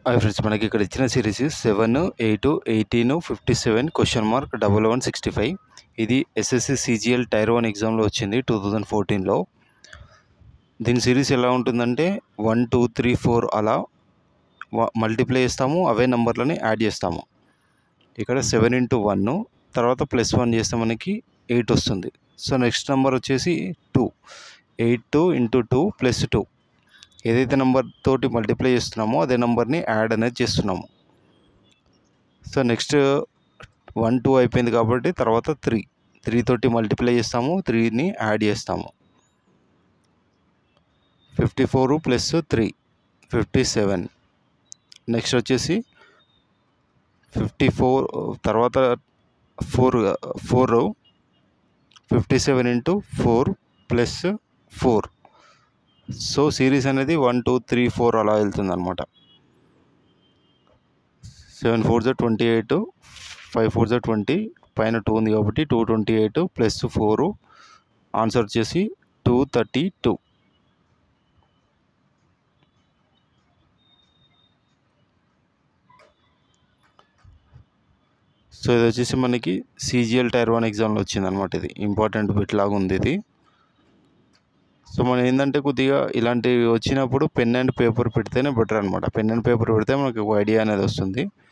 hi friends మనకి ఇక్కడ ఇచ్చిన series seven eight eighteen fifty seven question mark double one sixty five ఇది SSC CGL tier one ఎగ్జామ్లో వచ్చింది టూ థౌజండ్ ఫోర్టీన్లో దీని సిరీస్ ఎలా ఉంటుందంటే వన్ టూ త్రీ ఫోర్ అలా మల్టిప్లై చేస్తాము అవే నెంబర్లని యాడ్ చేస్తాము ఇక్కడ సెవెన్ ఇంటూ వన్ తర్వాత ప్లస్ వన్ చేస్తే మనకి ఎయిట్ వస్తుంది సో నెక్స్ట్ నెంబర్ వచ్చేసి two eight two into two plus two ఏదైతే నెంబర్ తోటి మల్టిప్లై చేస్తున్నామో అదే నెంబర్ని యాడ్ అనేది చేస్తున్నాము సో నెక్స్ట్ వన్ టూ అయిపోయింది కాబట్టి తర్వాత త్రీ త్రీ తోటి మల్టిప్లై చేస్తాము త్రీని యాడ్ చేస్తాము fifty four plus three fifty seven next వచ్చేసి ఫిఫ్టీ ఫోర్ తర్వాత four four fifty seven into four plus four so series అనేది వన్ టూ త్రీ ఫోర్ అలా వెళ్తుంది అనమాట సెవెన్ ఫోర్ జా ట్వంటీ ఎయిట్ ఫైవ్ ఫోర్ జా ట్వంటీ పైన టూ ఉంది కాబట్టి two twenty eight plus four answer వచ్చేసి టూ థర్టీ టూ సో ఇది వచ్చేసి మనకి సీజిఎల్ టైర్ వన్ ఎగ్జామ్లో వచ్చింది అనమాట ఇది ఇంపార్టెంట్ బిట్ లాగా ఉంది ఇది సో మనం ఏంటంటే కొద్దిగా ఇలాంటివి వచ్చినప్పుడు పెన్ అండ్ పేపర్ పెడితేనే బెటర్ అనమాట పెన్ అండ్ పేపర్ పెడితే మనకి ఒక ఐడియా అనేది వస్తుంది